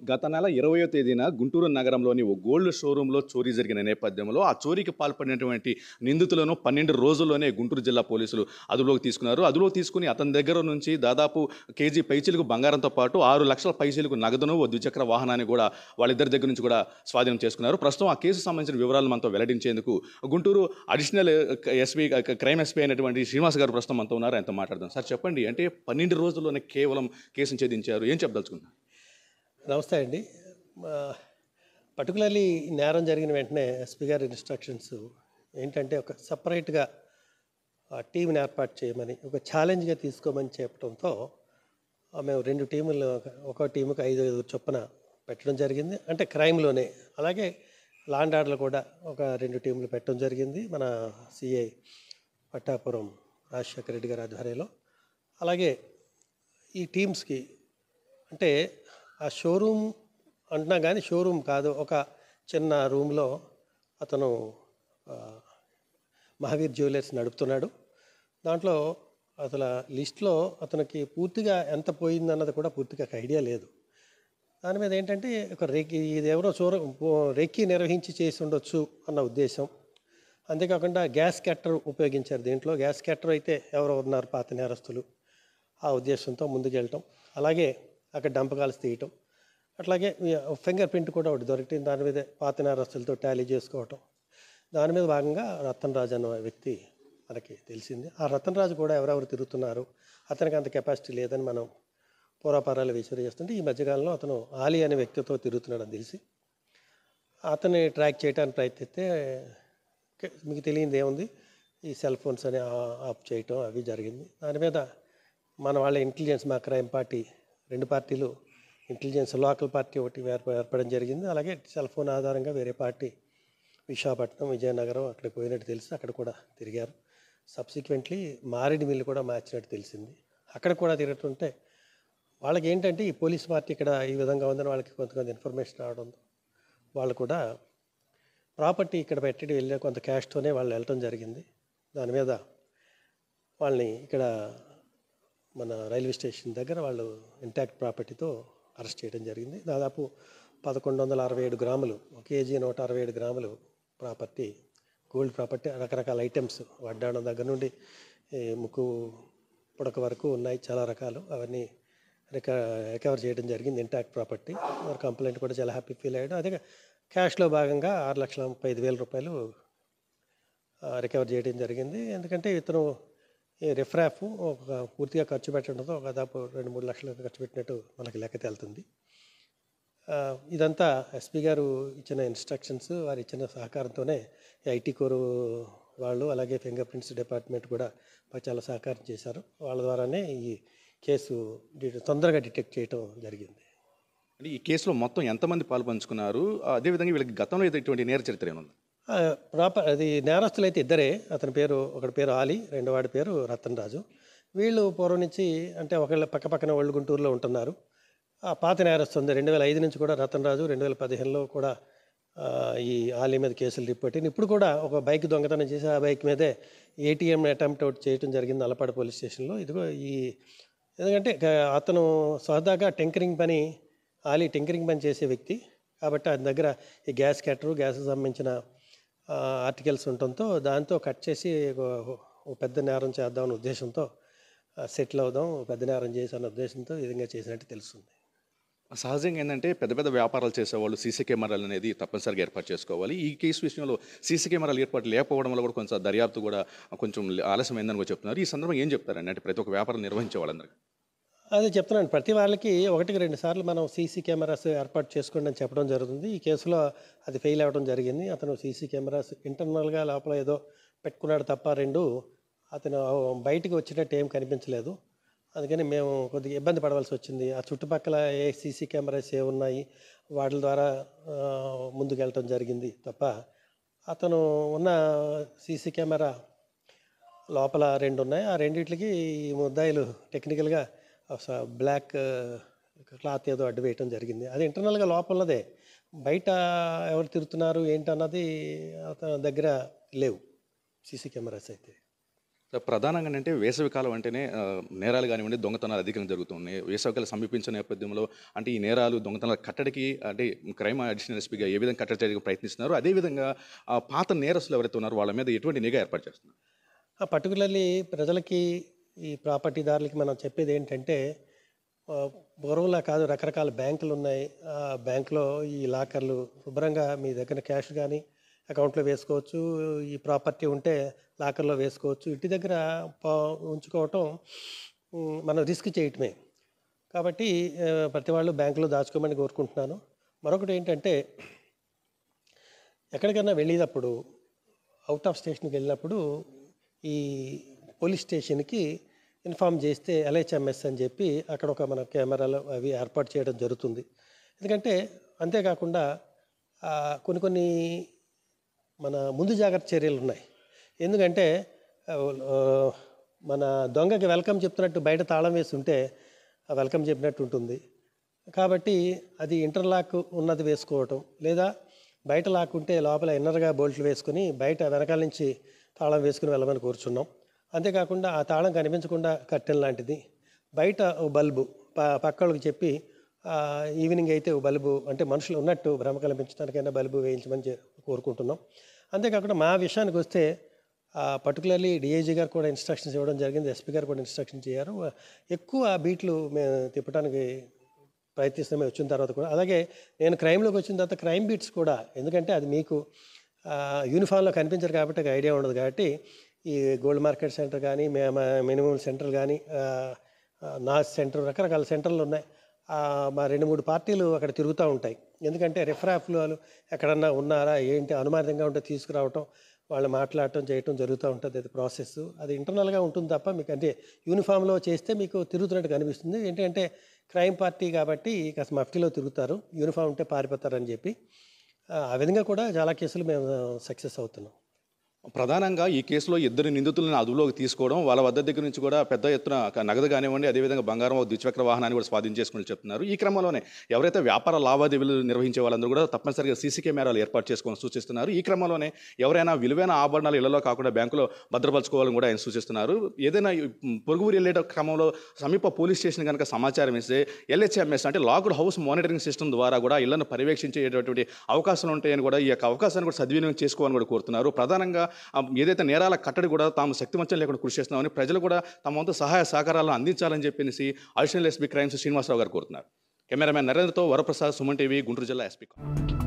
గత నెల ఇరవయో తేదీన గుంటూరు నగరంలోని ఓ గోల్డ్ షోరూంలో చోరీ జరిగిన నేపథ్యంలో ఆ చోరీకి పాల్పడినటువంటి నిందితులను పన్నెండు రోజుల్లోనే గుంటూరు జిల్లా పోలీసులు అదుపులోకి తీసుకున్నారు అదుపులోకి తీసుకుని అతని దగ్గర నుంచి దాదాపు కేజీ పైచీలకు బంగారంతో పాటు ఆరు లక్షల పైచీలకు నగదును ఓ ద్విచక్ర వాహనాన్ని కూడా వాళ్ళిద్దరి దగ్గర నుంచి కూడా స్వాధీనం చేసుకున్నారు ప్రస్తుతం ఆ కేసు సంబంధించిన వివరాలు మనతో వెల్లడించేందుకు Guntur additional SP crime SP అయినటువంటి శ్రీనివాస్ గారు ప్రస్తుతం మనతో ఉన్నారు ఆయనతో మాట్లాడదాం సార్ చెప్పండి అంటే పన్నెండు రోజుల్లోనే కేవలం కేసును ఛేదించారు ఏం చెప్పదలుచుకున్నారు నమస్తే అండి పర్టికులర్లీ నేరం జరిగిన వెంటనే ఎస్పీ గారి ఇన్స్ట్రక్షన్స్ ఏంటంటే ఒక సపరేట్గా టీంని ఏర్పాటు చేయమని ఒక ఛాలెంజ్గా తీసుకోమని చెప్పడంతో ఆ, మేము రెండు టీములు ఒక టీముకి ఐదు ఐదు చొప్పున పెట్టడం జరిగింది అంటే క్రైమ్లోనే అలాగే లాండ్ ఆర్డర్లు కూడా ఒక రెండు టీములు పెట్టడం జరిగింది మన సిఐ పట్టాపురం రాజశేఖర రెడ్డి గారి ఆధ్వర్యంలో అలాగే ఈ టీమ్స్కి అంటే ఆ షోరూమ్ అంటున్నా కానీ షోరూమ్ కాదు ఒక చిన్న రూమ్లో అతను ఆ, మహావీర్ జ్యువెలర్స్ నడుపుతున్నాడు దాంట్లో అసలు లిస్ట్లో అతనికి పూర్తిగా ఎంత పోయిందన్నది కూడా పూర్తిగా ఒక ఐడియా లేదు దాని మీద ఏంటంటే ఒక రేకి ఇది ఎవరో చూర రెక్కి నిర్వహించి చేసి ఉండొచ్చు అన్న ఉద్దేశం అంతేకాకుండా గ్యాస్ క్యాటర్ ఉపయోగించారు దీంట్లో గ్యాస్ క్యాటర్ అయితే ఎవరో ఉన్నారు పాత నేరస్తులు ఆ ఉద్దేశంతో ముందుకెళ్ళటం అలాగే అక్కడ డంపకాల్సి తీయటం అట్లాగే ఫింగర్ ప్రింట్ కూడా ఒకటి దొరికింది దాని మీద పాత నేరస్తులతో టాలీ చేసుకోవటం దాని మీద భాగంగా రతన్ రాజు అన్న వ్యక్తి మనకి తెలిసింది ఆ రతన్ రాజు కూడా ఎవరెవరు తిరుగుతున్నారు అతనికి అంత కెపాసిటీ లేదని మనం పూర్వపరాలు విచారణ చేస్తుంటే ఈ మధ్యకాలంలో అతను ఆలీ అనే వ్యక్తితో తిరుగుతున్నాడని తెలిసి అతన్ని ట్రాక్ చేయడానికి ప్రయత్నిస్తే కే- మీకు తెలియంది ఏముంది ఈ సెల్ ఫోన్స్ అని ఆ- ఆఫ్ చేయటం అవి జరిగింది దాని మీద మన వాళ్ళ ఇంటెలిజెన్స్ మా క్రైమ్ పార్టీ రెండు పార్టీలు ఇంటెలిజెన్స్ లోకల్ పార్టీ ఒకటి ఏర్ప ఏర్పడడం జరిగింది అలాగే సెల్ ఫోన్ ఆధారంగా వేరే పార్టీ విశాఖపట్నం విజయనగరం అక్కడికి పోయినట్టు తెలిసి అక్కడ కూడా తిరిగారు సబ్సిక్వెంట్లీ మారేడు మిల్లు కూడా మార్చినట్టు తెలిసింది అక్కడ కూడా తిరుగుతుంటే వాళ్ళకి ఏంటంటే ఈ పోలీస్ పార్టీ ఇక్కడ ఈ విధంగా ఉందని వాళ్ళకి కొంత కొంత ఇన్ఫర్మేషన్ రావడంతో వాళ్ళు కూడా ప్రాపర్టీ ఇక్కడ పెట్టి వెళ్ళే కొంత క్యాష్తోనే వాళ్ళు వెళ్ళటం జరిగింది దాని మీద వాళ్ళని ఇక్కడ మన రైల్వే స్టేషన్ దగ్గర వాళ్ళు ఇంటాక్ట్ ప్రాపర్టీతో అరెస్ట్ చేయడం జరిగింది దాదాపు పదకొండు వందల అరవై ఏడు గ్రాములు ఒక కేజీ నూట అరవై ఏడు గ్రాములు ప్రాపర్టీ గోల్డ్ ప్రాపర్టీ రకరకాల ఐటమ్స్ వడ్డాణం దగ్గర నుండి ఈ ముక్కు పుడక వరకు ఉన్నాయి చాలా రకాలు అవన్నీ రిక రికవర్ చేయడం జరిగింది ఇంటాక్ట్ ప్రాపర్టీ వారు కంప్లైంట్ కూడా చాలా హ్యాపీ ఫీల్ అయ్యాడు అదే క్యాష్లో భాగంగా ఆరు లక్షల ముప్పై ఐదు వేల రూపాయలు ఆ, రికవర్ చేయడం జరిగింది ఎందుకంటే ఇతను ఈ రిఫ్రాఫ్ ఒక పూర్తిగా ఖర్చు పెట్టడంతో ఒక దాదాపు రెండు మూడు లక్షలు ఖర్చు పెట్టినట్టు మనకి లెక్క తేలుతుంది ఆ, ఇదంతా ఎస్పీ గారు ఇచ్చిన ఇన్స్ట్రక్షన్స్ వారు ఇచ్చిన సహకారంతోనే ఐటీ కోరు వాళ్ళు అలాగే ఫింగర్ ప్రింట్స్ డిపార్ట్మెంట్ కూడా మాకు చాలా సహకారం చేశారు వాళ్ళ ద్వారానే ఈ కేసు డి- తొందరగా డిటెక్ట్ చేయటం జరిగింది అంటే ఈ కేసులో మొత్తం ఎంతమంది పాల్పంచుకున్నారు అదేవిధంగా వీళ్ళకి గతంలో ఏదో ఇటువంటి నేర చరిత్ర ఏమన్నా ప్రాపర్ అది నేరస్తులు అయితే ఇద్దరే అతని పేరు ఒకటి పేరు ఆలి రెండో వాడి పేరు రతన్ రాజు వీళ్ళు పూర్వం నుంచి అంటే ఒకళ్ళ పక్క పక్కన ఒళ్ళు గుంటూరులో ఉంటున్నారు ఆ పాత నేరస్తుంది రెండు వేల ఐదు నుంచి కూడా రతన్ రాజు రెండు వేల పదిహేనులో కూడా ఆ, ఈ ఆలీ మీద కేసులు రిపోర్ట్ అయ్యింది ఇప్పుడు కూడా ఒక బైక్ దొంగతనం చేసి ఆ బైక్ మీదే ఏటీఎం అటెంప్ట్ అవుట్ చేయడం జరిగింది అలపాడు పోలీస్ స్టేషన్లో ఇదిగో ఈ ఎందుకంటే గ- అతను సరదాగా టెంకరింగ్ పని ఆలీ టెంకరింగ్ పని చేసే వ్యక్తి కాబట్టి ఆయన దగ్గర ఈ గ్యాస్ క్యాటరు గ్యాస్కి సంబంధించిన ఆర్టికల్స్ ఉండటంతో దాంతో కట్ చేసి ఒక- ఒక పెద్ద నేరం చేద్దామనే ఉద్దేశంతో సెటిల్ అవుదాం పెద్ద నేరం చేసి అన్న ఉద్దేశంతో ఈ విధంగా చేసినట్టు తెలుస్తుంది సహజంగా ఏంటంటే పెద్ద పెద్ద వ్యాపారాలు చేసేవాళ్ళు సీసీ కెమెరాలు అనేది తప్పనిసరిగా ఏర్పాటు చేసుకోవాలి ఈ కేసు విషయంలో సీసీ కెమెరాలు ఏర్పాటు లేకపోవడం వల్ల కూడా కొంచెం దర్యాప్తు కూడా కొంచెం ఆలస్యమైందని కూడా చెప్తున్నారు ఈ సందర్భంగా ఏం చెప్తారండి అంటే ప్రతి ఒక్క వ్యాపారం నిర్వహించే వాళ్ళందరికీ అదే చెప్తున్నాను ప్రతి వాళ్ళకి ఒకటికి రెండు సార్లు మనం సీసీ కెమెరాస్ ఏర్పాటు చేసుకోండి అని చెప్పడం జరుగుతుంది ఈ కేసులో అది ఫెయిల్ అవ్వడం జరిగింది అతను సీసీ కెమెరాస్ ఇంటర్నల్గా లోపల ఏదో పెట్టుకున్నాడు తప్ప రెండు అతను బయటికి వచ్చినట్టు ఏం కనిపించలేదు అందుకని మేము కొద్దిగా ఇబ్బంది పడవలసి వచ్చింది ఆ చుట్టుపక్కల ఏ సీసీ కెమెరాస్ ఏ ఉన్నాయి వాటి ద్వారా ఆ, ముందుకు వెళ్ళటం జరిగింది తప్ప అతను ఉన్న సీసీ కెమెరా లోపల రెండు ఉన్నాయి ఆ రెండిట్లకి ఈ ముద్దాయిలు టెక్నికల్గా బ్లాక్ క్లాత్ ఏదో అడ్డు వేయటం జరిగింది అది ఇంటర్నల్గా లోపలదే బయట ఎవరు తిరుగుతున్నారు ఏంటన్నది అతని దగ్గర లేవు సీసీ కెమెరాస్ అయితే సార్ ప్రధానంగా అంటే వేసవికాలం అంటేనే ఆ, నేరాలు కానివ్వండి దొంగతనాలు అధికంగా జరుగుతున్నాయి వేసవికాలం సమీపించిన నేపథ్యంలో అంటే ఈ నేరాలు దొంగతనాల కట్టడికి అంటే క్రైమ్ అడిషనల్ ఎస్పీగా ఏ విధంగా కట్టడి చేయడానికి ప్రయత్నిస్తున్నారు అదేవిధంగా ఆ, పాత నేరస్తులు ఎవరైతే ఉన్నారో వాళ్ళ మీద ఎటువంటి నిఘా ఏర్పాటు చేస్తున్నారు పర్టికులర్లీ ప్రజలకి ఈ ప్రాపర్టీదారులకి మనం చెప్పేది ఏంటంటే ఆ, పూర్వంలా కాదు రకరకాల బ్యాంకులు ఉన్నాయి ఆ బ్యాంకులో ఈ లాకర్లు శుభ్రంగా మీ దగ్గర క్యాష్ కానీ అకౌంట్లో వేసుకోవచ్చు ఈ ప్రాపర్టీ ఉంటే లాకర్లో వేసుకోవచ్చు ఇంటి దగ్గర పా- ఉంచుకోవటం ఉమ్, మనం రిస్క్ చేయటమే కాబట్టి ఆ, ప్రతి వాళ్ళు బ్యాంకులో దాచుకోమని కోరుకుంటున్నాను మరొకటి ఏంటంటే ఎక్కడికైనా వెళ్ళేటప్పుడు అవుట్ ఆఫ్ స్టేషన్కి వెళ్ళినప్పుడు ఈ పోలీస్ స్టేషన్కి ఇన్ఫామ్ చేస్తే ఎల్హెచ్ఎంఎస్ అని చెప్పి అక్కడ ఒక మన కెమెరాలు అవి ఏర్పాటు చేయడం జరుగుతుంది ఎందుకంటే అంతేకాకుండా ఆ, కొన్ని కొన్ని మన ముందు జాగ్రత్త చర్యలు ఉన్నాయి ఎందుకంటే ఆ, ఆ, మన దొంగకి వెల్కమ్ చెప్తున్నట్టు బయట తాళం వేసి ఉంటే ఆ వెల్కమ్ చెప్పినట్టు ఉంటుంది కాబట్టి అది ఇంటర్లాక్ ఉన్నది వేసుకోవటం లేదా బయట లాక్ ఉంటే లోపల ఇన్నర్గా బోల్ట్లు వేసుకుని బయట వెనకాల నుంచి తాళం వేసుకుని వెళ్ళమని కూర్చున్నాం అంతేకాకుండా ఆ తాళం కనిపించకుండా కట్టెన్ లాంటిది బయట ఓ బల్బు ప పక్కలకు చెప్పి ఆ, ఈవినింగ్ అయితే ఓ బల్బు అంటే మనుషులు ఉన్నట్టు భ్రమ కల్పించడానికైనా బల్బు వేయించమని చె- కోరుకుంటున్నాం అంతేకాకుండా మా విషయానికి వస్తే పర్టికులర్లీ డిఐజీ గారు కూడా ఇన్స్ట్రక్షన్స్ ఇవ్వడం జరిగింది ఎస్పీ గారు కూడా ఇన్స్ట్రక్షన్స్ ఇచ్చారు ఎక్కువ బీట్లు మేము తిప్పడానికి ప్రయత్నిస్తామే వచ్చిన తర్వాత కూడా అలాగే నేను క్రైమ్లోకి వచ్చిన తర్వాత క్రైమ్ బీట్స్ కూడా ఎందుకంటే అది మీకు ఆ, యూనిఫామ్లో కనిపించరు కాబట్టి ఒక ఐడియా ఉండదు కాబట్టి ఈ గోల్డ్ మార్కెట్ సెంటర్ కానీ మినిమం సెంటర్ కానీ నాస్ సెంటర్ రకరకాల సెంటర్లు ఉన్నాయి ఆ, మా రెండు మూడు పార్టీలు అక్కడ తిరుగుతూ ఉంటాయి ఎందుకంటే రిఫరాఫ్లు వాళ్ళు ఎక్కడన్నా ఉన్నారా ఏంటి అనుమానితంగా ఉంటే తీసుకురావటం వాళ్ళు మాట్లాడటం చేయటం జరుగుతూ ఉంటుంది అది ప్రాసెస్ అది ఇంటర్నల్గా ఉంటుంది తప్ప మీకు అంటే యూనిఫామ్లో చేస్తే మీకు తిరుగుతున్నట్టు కనిపిస్తుంది ఏంటంటే క్రైమ్ పార్టీ కాబట్టి కాస్త మఫ్టీలో తిరుగుతారు యూనిఫామ్ ఉంటే పారిపోతారని చెప్పి ఆ ఆ విధంగా కూడా చాలా కేసులు మేము సక్సెస్ అవుతున్నాం ప్రధానంగా ఈ కేసులో ఇద్దరు నిందితులను అదుపులోకి తీసుకోవడం వాళ్ళ వద్ద దగ్గర నుంచి కూడా పెద్ద ఎత్తున క- నగదు కానివ్వండి అదేవిధంగా బంగారం ఒక ద్విచక్ర వాహనాన్ని కూడా స్వాధీనం చేసుకుని చెప్తున్నారు ఈ క్రమంలోనే ఎవరైతే వ్యాపార లావాదేవీలు నిర్వహించే వాళ్ళందరూ కూడా తప్పనిసరిగా సీసీ కెమెరాలు ఏర్పాటు చేసుకొని సూచిస్తున్నారు ఈ క్రమంలోనే ఎవరైనా విలువైన ఆభరణాలు ఇళ్లలో కాకుండా బ్యాంకులో భద్రపరచుకోవాలని కూడా ఆయన సూచిస్తున్నారు ఏదైనా ఈ పొరుగు ఊరు వెళ్ళే క్రమంలో సమీప పోలీస్ స్టేషన్ కనుక సమాచారం ఇస్తే ఎల్హెచ్ఎంఎస్ అంటే లాక్డ్ హౌస్ మానిటరింగ్ సిస్టమ్ ద్వారా కూడా ఇళ్లను పర్యవేక్షించేటటువంటి అవకాశాలు ఉంటాయని కూడా ఈ యొక్క అవకాశాన్ని కూడా సద్వినియోగం చేసుకోవాలని కూడా కోరుతున్నారు ప్రధానంగా ఆ, ఏదైతే నేరాల కట్టడి కూడా తాము శక్తివంచం లేకుండా కృషి చేస్తున్నామని ప్రజలు కూడా తమ వంతు సహాయ సహకారాలను అందించాలని చెప్పేసి additional SP crimes Srinivasarao garu కోరుతున్నారు కెమెరామెన్ నరేంద్రతో వరప్రసాద్ సుమన్ టీవీ గుంటూరు జిల్లా ఎస్పీ